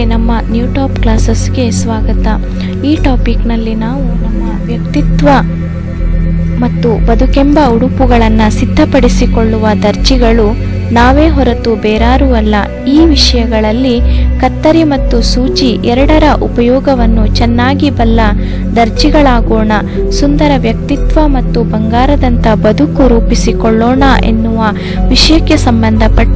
ನಮ್ಮ new top ಕ್ಲಾಸಸ್ಗೆ ಸ್ವಾಗತ ಈ ಟಾಪಿಕ್ನಲ್ಲಿ ನಾವು ನಮ್ಮ ವ್ಯಕ್ತಿತ್ವ ಮತ್ತು ಬದುಕೆಂಬ ಉಡುಪುಗಳನ್ನು ಸಿದ್ಧಪಡಿಸಿಕೊಳ್ಳುವ ದರ್ಜಿಗಳು ನಾವೇ ಹೊರತು ಬೇರಾರೂ ಅಲ್ಲ ಈ ವಿಷಯಗಳಲ್ಲಿ ಕತ್ತರಿ ಮತ್ತು ಸೂಜಿ ಎರಡರ ಉಪಯೋಗವನ್ನು ಚೆನ್ನಾಗಿ ಬಲ್ಲ ದರ್ಜಿಗಳಾಗೋಣ ಸುಂದರ ವ್ಯಕ್ತಿತ್ವ ಮತ್ತು ಬಂಗಾರದಂಥ ಬದುಕು ರೂಪಿಸಿಕೊಳ್ಳೋಣ ಎನ್ನುವ ವಿಷಯಕ್ಕೆ ಸಂಬಂಧಪಟ್ಟ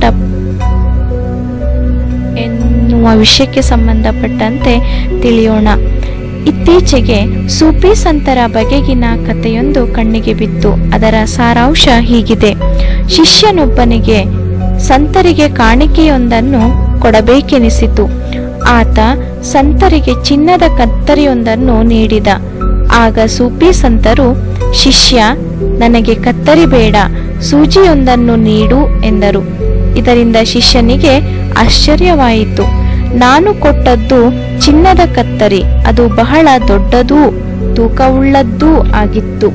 ಎನ್ನುವ ವಿಷಯಕ್ಕೆ ಸಂಬಂಧಪಟ್ಟಂತೆ ತಿಳಿಯೋಣ ಇತ್ತೀಚೆಗೆ ಸೂಫಿ ಸಂತರ ಬಗೆಗಿನ ಕಥೆಯೊಂದು ಕಣ್ಣಿಗೆ ಬಿತ್ತು ಅದರ ಸಾರಾಂಶ ಹೀಗಿದೆ ಶಿಷ್ಯನೊಬ್ಬನಿಗೆ ಸಂತರಿಗೆ ಕಾಣಿಕೆಯೊಂದನ್ನು ಕೊಡಬೇಕೆನಿಸಿತು ಆತ ಸಂತರಿಗೆ ಚಿನ್ನದ ಕತ್ತರಿಯೊಂದನ್ನು ನೀಡಿದ ಆಗ ಸೂಫಿ ಸಂತರು ಶಿಷ್ಯ ನನಗೆ ಕತ್ತರಿ ಬೇಡ ಸೂಜಿಯೊಂದನ್ನು ನೀಡು ಎಂದರು ಇದರಿಂದ ಶಿಷ್ಯನಿಗೆ ಆಶ್ಚರ್ಯವಾಯಿತು ನಾನು ಕೊಟ್ಟದ್ದು ಚಿನ್ನದ ಕತ್ತರಿ ಅದು ಬಹಳ ದೊಡ್ಡದೂ ತೂಕವುಳ್ಳದ್ದೂ ಆಗಿತ್ತು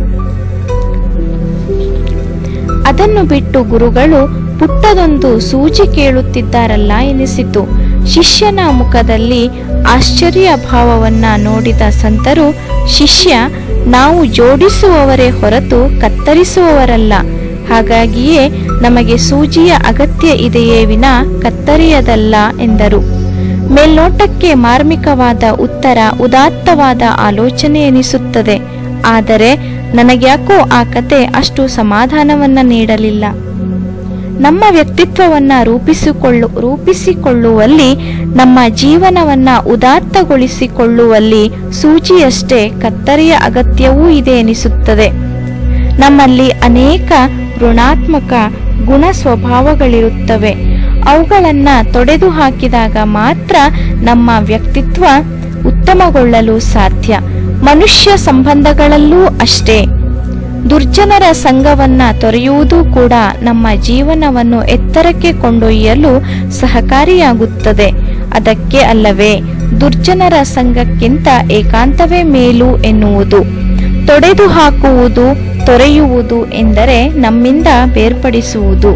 ಅದನ್ನು ಬಿಟ್ಟು ಗುರುಗಳು ಪುಟ್ಟದೊಂದು ಸೂಜಿ ಕೇಳುತ್ತಿದ್ದಾರಲ್ಲ ಎನಿಸಿತು ಶಿಷ್ಯನ ಮುಖದಲ್ಲಿ ಆಶ್ಚರ್ಯ ಭಾವವನ್ನ ನೋಡಿದ ಸಂತರು ಶಿಷ್ಯ ನಾವು ಜೋಡಿಸುವವರೇ ಹೊರತು ಕತ್ತರಿಸುವವರಲ್ಲ ಹಾಗಾಗಿಯೇ ನಮಗೆ ಸೂಜಿಯ ಅಗತ್ಯ ಇದೆಯೇ ವಿನ ಕತ್ತರಿಯದಲ್ಲ ಎಂದರು ಮೇಲ್ನೋಟಕ್ಕೆ ಮಾರ್ಮಿಕವಾದ ಉತ್ತರ ಉದಾತ್ತವಾದ ಆಲೋಚನೆ ಎನಿಸುತ್ತದೆ ಆದರೆ ನನಗ್ಯಾಕೋ ಆ ಕತೆ ಅಷ್ಟು ಸಮಾಧಾನವನ್ನ ನೀಡಲಿಲ್ಲ ನಮ್ಮ ವ್ಯಕ್ತಿತ್ವವನ್ನ ರೂಪಿಸಿಕೊಳ್ಳು ರೂಪಿಸಿಕೊಳ್ಳುವಲ್ಲಿ ನಮ್ಮ ಜೀವನವನ್ನ ಉದಾತ್ತಗೊಳಿಸಿಕೊಳ್ಳುವಲ್ಲಿ ಸೂಜಿಯಷ್ಟೇ ಕತ್ತರಿಯ ಅಗತ್ಯವೂ ಇದೆ ಎನಿಸುತ್ತದೆ ನಮ್ಮಲ್ಲಿ ಅನೇಕ ಋಣಾತ್ಮಕ ಗುಣ ಸ್ವಭಾವಗಳಿರುತ್ತವೆ ಅವುಗಳನ್ನ ತೊಡೆದು ಹಾಕಿದಾಗ ಮಾತ್ರ ನಮ್ಮ ವ್ಯಕ್ತಿತ್ವ ಉತ್ತಮಗೊಳ್ಳಲು ಸಾಧ್ಯ ಮನುಷ್ಯ ಸಂಬಂಧಗಳಲ್ಲೂ ಅಷ್ಟೇ ದುರ್ಜನರ ಸಂಘವನ್ನ ತೊರೆಯುವುದು ಕೂಡ ನಮ್ಮ ಜೀವನವನ್ನು ಎತ್ತರಕ್ಕೆ ಕೊಂಡೊಯ್ಯಲು ಸಹಕಾರಿಯಾಗುತ್ತದೆ ಅದಕ್ಕೆ ಅಲ್ಲವೇ ದುರ್ಜನರ ಸಂಘಕ್ಕಿಂತ ಏಕಾಂತವೇ ಮೇಲು ಎನ್ನುವುದು ತೊಡೆದು ಹಾಕುವುದು ತೊರೆಯುವುದು ಎಂದರೆ ನಮ್ಮಿಂದ ಬೇರ್ಪಡಿಸುವುದು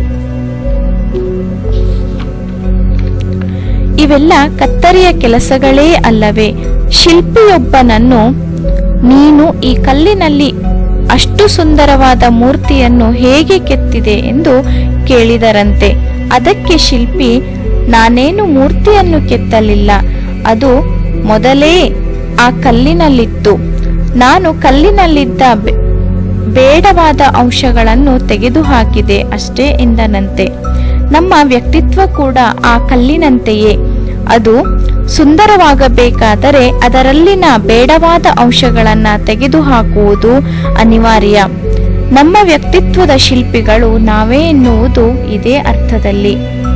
ಇವೆಲ್ಲ ಕತ್ತರಿಯ ಕೆಲಸಗಳೇ ಅಲ್ಲವೇ ಶಿಲ್ಪಿಯೊಬ್ಬನನ್ನು ನೀನು ಈ ಕಲ್ಲಿನಲ್ಲಿ ಅಷ್ಟು ಸುಂದರವಾದ ಮೂರ್ತಿಯನ್ನು ಹೇಗೆ ಕೆತ್ತಿದೆ ಎಂದು ಕೇಳಿದರಂತೆ ಅದಕ್ಕೆ ಶಿಲ್ಪಿ ನಾನೇನು ಮೂರ್ತಿಯನ್ನು ಕೆತ್ತಲಿಲ್ಲ ಅದು ಮೊದಲೇ ಆ ಕಲ್ಲಿನಲ್ಲಿತ್ತು ನಾನು ಕಲ್ಲಿನಲ್ಲಿದ್ದ ಬೆ- ಬೇಡವಾದ ಅಂಶಗಳನ್ನು ತೆಗೆದುಹಾಕಿದೆ ಅಷ್ಟೇ ಎಂದನಂತೆ ನಮ್ಮ ವ್ಯಕ್ತಿತ್ವ ಕೂಡ ಆ ಕಲ್ಲಿನಂತೆಯೇ ಅದು ಸುಂದರವಾಗಬೇಕಾದರೆ ಅದರಲ್ಲಿನ ಬೇಡವಾದ ಅಂಶಗಳನ್ನ ತೆಗೆದುಹಾಕುವುದು ಅನಿವಾರ್ಯ ನಮ್ಮ ವ್ಯಕ್ತಿತ್ವದ ಶಿಲ್ಪಿಗಳು ನಾವೇ ಎನ್ನುವುದು ಇದೇ ಅರ್ಥದಲ್ಲಿ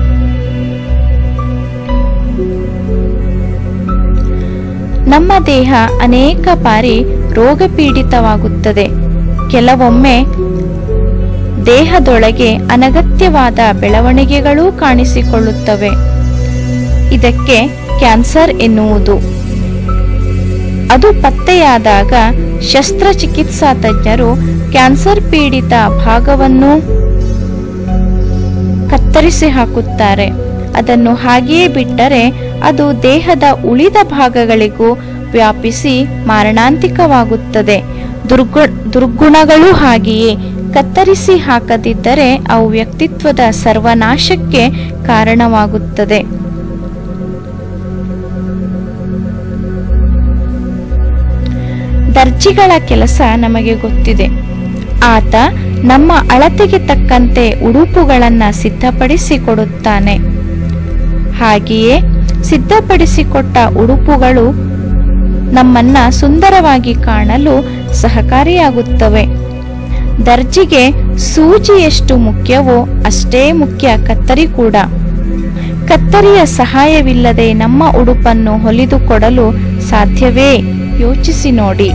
ನಮ್ಮ ದೇಹ ಅನೇಕ ಬಾರಿ ರೋಗಪೀಡಿತವಾಗುತ್ತದೆ ಕೆಲವೊಮ್ಮೆ ದೇಹದೊಳಗೆ ಅನಗತ್ಯವಾದ ಬೆಳವಣಿಗೆಗಳೂ ಕಾಣಿಸಿಕೊಳ್ಳುತ್ತವೆ ಇದಕ್ಕೆ ಕ್ಯಾನ್ಸರ್ ಎನ್ನುವುದು ಅದು ಪತ್ತೆಯಾದಾಗ ಶಸ್ತ್ರಚಿಕಿತ್ಸಾ ತಜ್ಞರು ಕ್ಯಾನ್ಸರ್ ಪೀಡಿತ ಭಾಗವನ್ನು ಕತ್ತರಿಸಿ ಹಾಕುತ್ತಾರೆ ಅದನ್ನು ಹಾಗೆಯೇ ಬಿಟ್ಟರೆ ಅದು ದೇಹದ ಉಳಿದ ಭಾಗಗಳಿಗೂ ವ್ಯಾಪಿಸಿ ಮಾರಣಾಂತಿಕವಾಗುತ್ತದೆ ದುರ್ಗು ದುರ್ಗುಣಗಳು ಹಾಗೆಯೇ ಕತ್ತರಿಸಿ ಹಾಕದಿದ್ದರೆ ಅವು ವ್ಯಕ್ತಿತ್ವದ ಸರ್ವನಾಶಕ್ಕೆ ಕಾರಣವಾಗುತ್ತದೆ ದರ್ಜಿಗಳ ಕೆಲಸ ನಮಗೆ ಗೊತ್ತಿದೆ ಆತ ನಮ್ಮ ಅಳತೆಗೆ ತಕ್ಕಂತೆ ಉಡುಪುಗಳನ್ನ ಸಿದ್ಧಪಡಿಸಿ ಕೊಡುತ್ತಾನೆ ಹಾಗೆಯೇ ಸಿದ್ಧಪಡಿಸಿಕೊಟ್ಟ ಉಡುಪುಗಳು ನಮ್ಮನ್ನ ಸುಂದರವಾಗಿ ಕಾಣಲು ಸಹಕಾರಿಯಾಗುತ್ತವೆ ದರ್ಜಿಗೆ ಸೂಜಿ ಎಷ್ಟು ಮುಖ್ಯವೋ ಅಷ್ಟೇ ಮುಖ್ಯ ಕತ್ತರಿ ಕೂಡ ಕತ್ತರಿಯ ಸಹಾಯವಿಲ್ಲದೆ ನಮ್ಮ ಉಡುಪನ್ನು ಹೊಲಿದುಕೊಡಲು ಸಾಧ್ಯವೇ ಯೋಚಿಸಿ ನೋಡಿ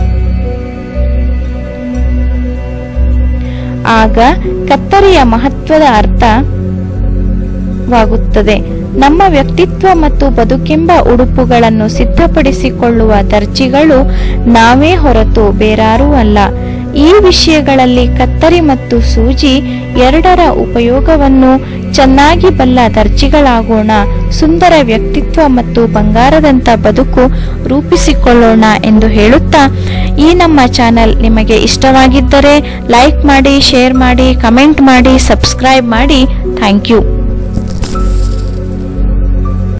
ಆಗ ಕತ್ತರಿಯ ಮಹತ್ವದ ಅರ್ಥವಾಗುತ್ತದೆ ನಮ್ಮ ವ್ಯಕ್ತಿತ್ವ ಮತ್ತು ಬದುಕೆಂಬ ಉಡುಪುಗಳನ್ನು ಸಿದ್ಧಪಡಿಸಿಕೊಳ್ಳುವ ದರ್ಜಿಗಳು ನಾವೇ ಹೊರತು ಬೇರಾರೂ ಅಲ್ಲ ಈ ವಿಷಯಗಳಲ್ಲಿ ಕತ್ತರಿ ಮತ್ತು ಸೂಜಿ ಎರಡರ ಉಪಯೋಗವನ್ನು ಚೆನ್ನಾಗಿ ಬಲ್ಲ ದರ್ಜಿಗಳಾಗೋಣ ಸುಂದರ ವ್ಯಕ್ತಿತ್ವ ಮತ್ತು ಬಂಗಾರದಂತ ಬದುಕು ರೂಪಿಸಿಕೊಳ್ಳೋಣ ಎಂದು ಹೇಳುತ್ತಾ ಈ ನಮ್ಮ ಚಾನಲ್ ನಿಮಗೆ ಇಷ್ಟವಾಗಿದ್ದರೆ ಲೈಕ್ ಮಾಡಿ ಶೇರ್ ಮಾಡಿ ಕಮೆಂಟ್ ಮಾಡಿ ಸಬ್ಸ್ಕ್ರೈಬ್ ಮಾಡಿ ಥ್ಯಾಂಕ್ ಯು